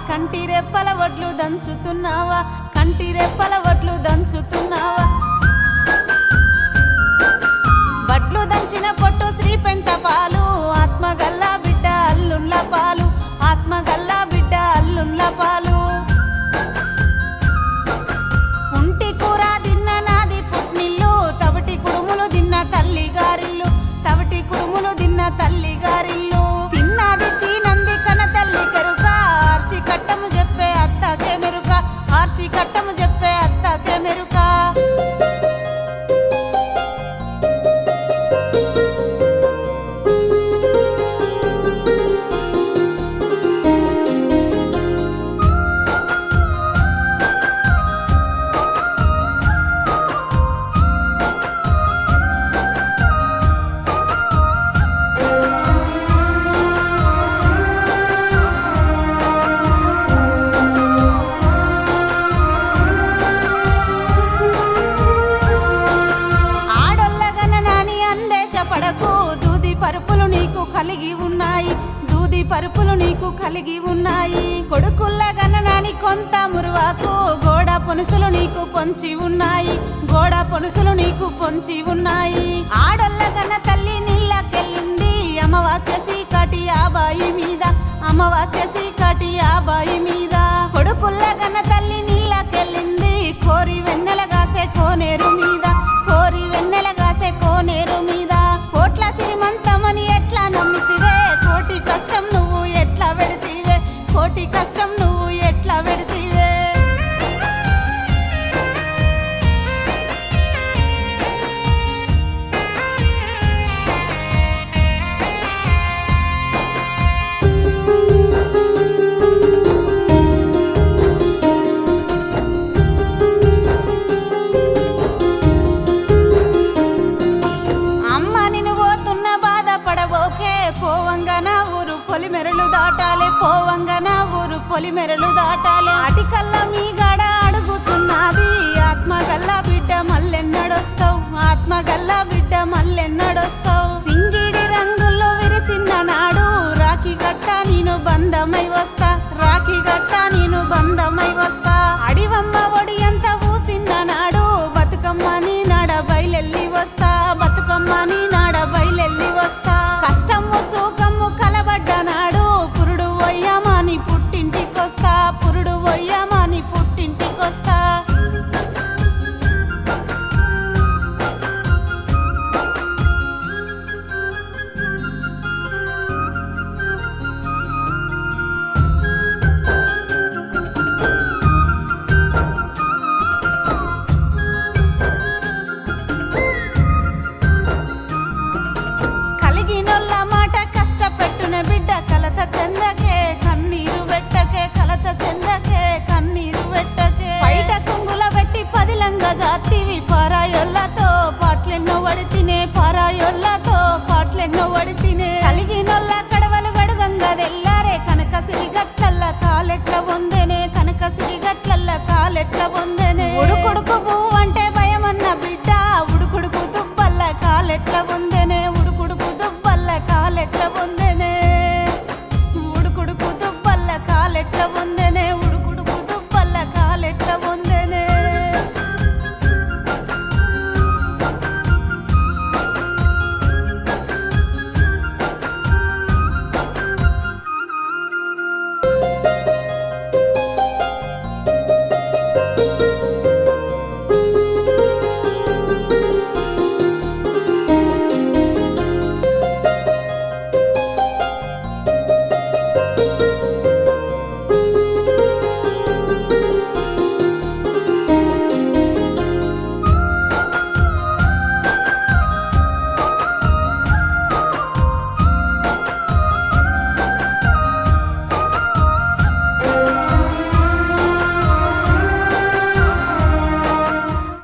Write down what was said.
కంటి రెప్పల వడ్లు దంచుతున్నావా కంటి రెప్పల వడ్లు దంచుతున్నావా వడ్లు దంచిన పొట్టు శ్రీ పెంట పాలు ఆత్మగల్లా బిడ్డ అల్లుండ్ల పాలు ఆత్మగల్లా బిడ్డ అల్లుండ్ల పాలు ఉంటి కూర తిన్న నాది పుట్నిల్లు తవిటి కుడుములు తిన్న తల్లి గారిల్లు తవిటి కుడుములు తిన్న తల్లి గారిల్లు తిన్నది తినంది కన తల్లి కెరుక ఆర్షి కట్టము చెప్పే అత్తకే మెరుక ఆర్షి కట్టము చెప్పే అత్తకే మెరుక ఆడొల్లగన నాని అందేశ పడకు దూది పరుపులు నీకు కలిగి ఉన్నాయి దూది పరుపులు నీకు కలిగి ఉన్నాయి కొడుకుల్లగన నాని కొంత మురువాకు గోడ పొనుసులు నీకు పొంచి ఉన్నాయి గోడ పొనుసులు నీకు పొంచి ఉన్నాయి ఆడొల్లగన తల్లి నీళ్ళకెళ్ళింది అమావాస్య సీకటి ఆబాయి మీద అమావాస్య సీకటి ఆబాయి మీద కొడుకుల్లగన తల్లి నీళ్ళకెళ్ళింది కోరి వెన్నెలగాసే కోనేరు మీద కోరి వెన్నెలగాసే కోనేరు మీద కోట్ల సిరిమంతమని ఎట్లా నమ్మితివే కోటి కష్టం నువ్వు ఎట్లా పెడితివే కోటి కష్టం నువ్వు ఎట్లా పెడితివే అమ్మ నిన్ను పోతున్న బాధపడబోకే పోవంగా నా ఊరు పొలిమెరలు దాటాలే పోవంగా నా ఊరు పొలిమెరలు దాటాలే అటికల్లా మీ గడ అడుగుతున్నది ఆత్మగల్ల బిడ్డ మల్లెన్నడొస్తావు ఆత్మగల్ల బిడ్డ మల్లెన్నడొస్తావు సింగిడి రంగుల్లో విరిసిన నాడు రాఖీ గట్ట నేను బంధమై వస్తా రాఖీ గట్ట నేను బంధమై వస్తా అడివమ్మ ఒడి ఎంత ఊసిన నాడు బతుకమ్మ నీ నాడ బయలెల్లి వస్తా బతుకమ్మ నీ నాడ బయలెల్లి వస్తా కష్టము సుఖము కలబడ్డ నాడు పురుడు వయ్యమాని పుట్టింటికొస్తా పురుడు వయ్యమాని పుట్టింటికొస్తా కలిగినొల్ల మాట కష్టపెట్టున బిడ్డ కలత చెందకే కన్నీరు పెట్టకే కలత చెందకే కన్నీరు పెట్టకే బయట కొంగుల పెట్టి పదిలంగా జాతివి పారాయొల్లతో పాటలెన్నో వడితినే పారాయొల్లతో పాటలెన్నో వడితినే కలిగినొల్ల కడవలు గడుగంగా తెల్లారే కనక సిరిగట్లల్ల కాలెట్ల పొందెనే కనక సిరిగట్లల్ల కాలెట్ల పొందెనే కొడుకు పువ్వు అంటే భయం